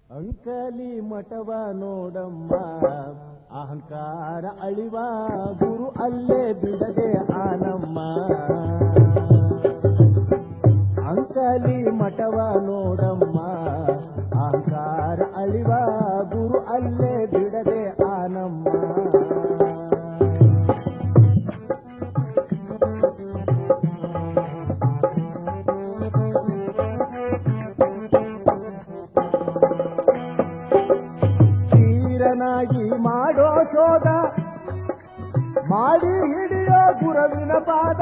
ಅಂಕಲಿ ಮಠವ ನೋಡಮ್ಮ ಅಹಂಕಾರ ಅಳಿವ ಗುರು ಅಲ್ಲೇ ಬಿಡದೆ ಆನಮ್ಮ ಅಂಕಲಿ ಮಠವ ನೋಡಮ್ಮ ಅಹಂಕಾರ ಅಳಿವ ಗುರು ಅಲ್ಲೇ ಬಿಡದೆ ಆನಮ್ಮ ತೀರನಾಗಿ ಮಾಡೋ ಶೋಧ ಮಾಡಿ ಹಿಡಿಯೋ ಗುರವಿನ ಪಾದ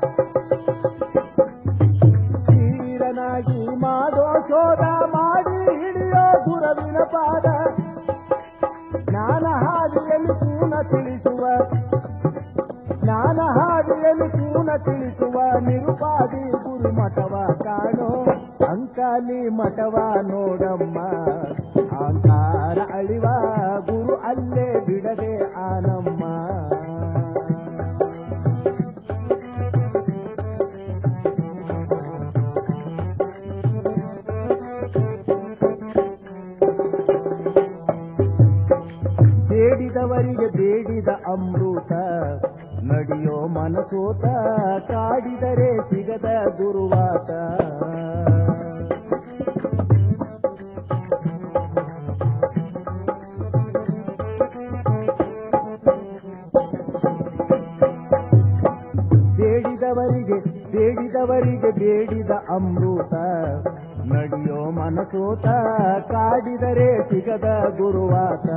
ತೀರನಾಗಿ ಮಾಡೋ ಶೋಧ ಮಾಡಿ ಹಿಡಿಯೋ ಗುರವಿನ ಪಾದ ಜ್ಞಾನ ಹಾದಿಯಲ್ಲಿ ಪೂರ್ಣ ತಿಳಿಸುವ ಜ್ಞಾನ ಹಾದಿಯಲ್ಲಿ ಪೂರ್ಣ ತಿಳಿಸುವ ನಿರುಪಾದಿ ಗುರು ಮಠವ ಕಾಣೋ ಅಂಕಾಲಿ ಮಠವ ನೋಡಮ್ಮ ಅಹಂಕಾರ ಅಳಿವ ಗುರು ಅಲ್ಲೇ ಬಿಡದೆ ಆನಮ್ಮ ಬೇಡಿದವರಿಗೆ ಬೇಡಿದ ಅಮೃತ ನಡೆಯೋ ಮನಸೋತ ಕಾಡಿದರೆ ಸಿಗದ ಗುರುವಾತ ಬೇಡಿದವರಿಗೆ ಬೇಡಿದವರಿಗೆ ಬೇಡಿದ ಅಮೃತ ನಡೆಯೋ ಮನಸೋತ ಕಾಡಿದರೆ ಸಿಗದ ಗುರುವಾತ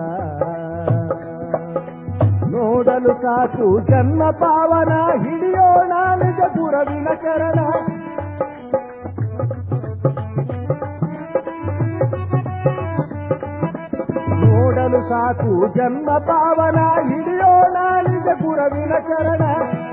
ನೋಡಲು ಸಾಕು ಜನ್ಮ ಪಾವನ ಹಿಡಿಯೋಣ ನಿಜ ಗುರವಿನ ಚರಣ ನೋಡಲು ಸಾಕು ಜನ್ಮ ಪಾವನ ಹಿಡಿಯೋಣ ನಿಜ ಗುರವಿನ ಚರಣ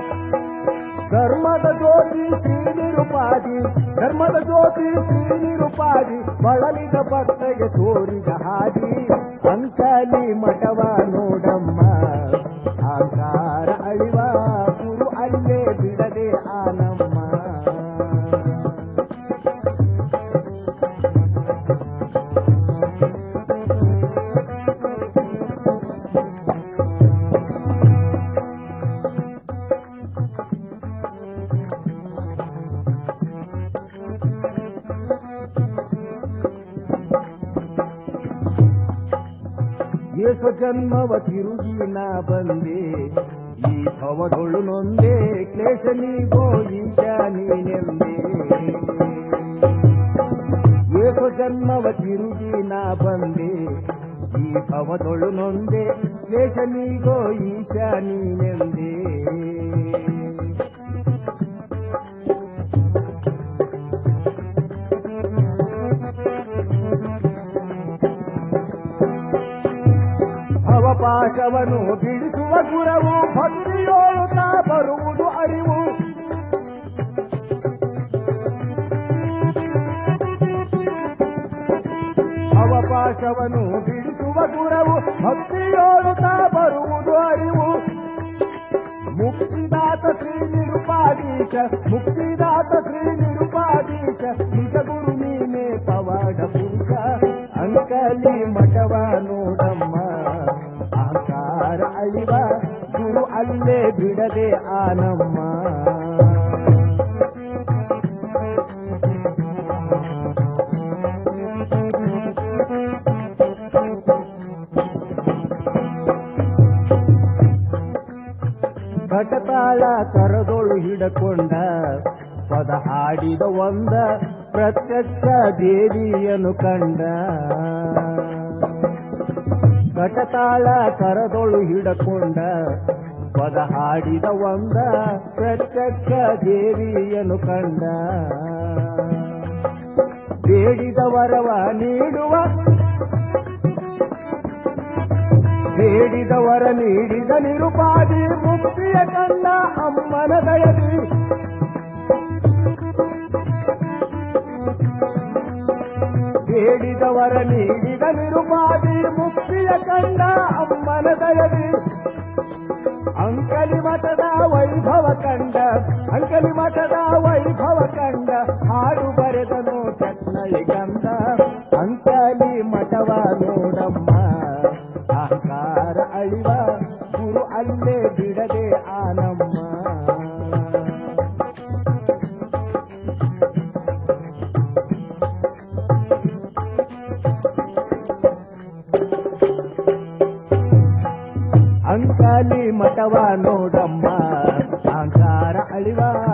ಧರ್ಮದ ಜ್ಯೋತಿ ಶ್ರೀ ನಿರುಪಾದಿ ಧರ್ಮದ ಜ್ಯೋತಿ ಶ್ರೀ ನಿರುಪಾದಿ ಬಳಲಿದ ಭಕ್ತಗೆ ತೋರಿದ ಹಾದಿ ಅಂಕಲಿ ಮಠವ ನೋಡಮ್ಮ ಆಕಾರ ಅಳಿವ ಗುರು ಅಲ್ಲೇ ಬಿಡದೆ ಆನಮ್ಮ ಏಸು ಜನ್ಮವ ತಿರುಗಿ ನಾ ಬಂದೆ ಈ ಭವಡೊಳು ನೊಂದೆ ಕ್ಲೇಶ ನೀಗೋ ಈಶ ನೀನೆಂದೆ ಏಸು ಜನ್ಮವ ತಿರುಗಿ ನಾ ಬಂದೆ ಈ ಭವದೊಳು ನೊಂದೆ ಕ್ಲೇಶ ನೀಗೋ ಈಶ ನೀನೆಂದೆ ಅವಪಾಶವನ್ನು ಬಿಡಿಸುವ ಗುರವು ಭಕ್ತಿಯೋಳುತ್ತಾ ಬರುವುದು ಅರಿವು ಅವಕಾಶವನ್ನು ಬಿಡಿಸುವ ಗುರವು ಭಕ್ತಿಯೋಳುತ್ತಾ ಬರುವುದು ಅರಿವು ಮುಕ್ತಿದಾತ ಶ್ರೀ ನಿರುಪಾದೀಶ ಮುಕ್ತಿದಾತ ಶ್ರೀ ನಿರುಪಾದೀಶ ನಿಜ ಗುರು ನೀನೆ ಪವಾಡ ಪುರುಷ ಅಂಕಲಿ ಮಠವ ನೋಡಮ್ಮ ಆಕಾರ ಅಳಿವ ಗುರು ಅಲ್ಲೇ ಬಿಡದೆ ಆನಮ್ಮ ಕಟತಾಳ ಕರದೊಳು ಹಿಡಕೊಂಡ ಪದ ಹಾಡಿದ ಒಂದ ಪ್ರತ್ಯಕ್ಷ ದೇವಿಯನ್ನು ಕಂಡ ಕಟತಾಳ ಕರದೊಳು ಹಿಡಕೊಂಡ ಪದ ಹಾಡಿದ ಒಂದ ಪ್ರತ್ಯಕ್ಷ ದೇವಿಯನ್ನು ಕಂಡ ಬೇಡಿದ ವರವ ನೀಡುವ ಬೇಡಿದ ವರ ನೀಡಿದ ನಿರುಪಾದಿ ಮುಕ್ತಿಯ ಕಂಡ ಅಮ್ಮನ ದಯದಿ ಬೇಡಿದ ವರ ನೀಡಿದ ನಿರುಪಾದಿ ಮುಕ್ತಿಯ ಕಂಡ ಅಮ್ಮನ ದಯದಿ ಅಂಕಲಿ ಮಠದ ವೈಭವ ಕಂಡ ಅಂಕಲಿ ಮಠದ ವೈಭವ ಕಂಡ ಹಾಡು ಬರೆದನು ಚಟ್ನಳಿ ಗಂಧ ಅಂಕಲಿ ಅಂಕಾಲಿ ಮಠವ ನೋಡಮ್ಮ ಅಹಂಕಾರ ಅಳಿವ ಗುರು ಅಲ್ಲೇ ಬಿಡದೆ ಆನಮ್ಮ ಅಂಕಾಲಿ ಮಠವ ನೋಡಮ್ಮ ಅಹಂಕಾರ ಅಳಿವ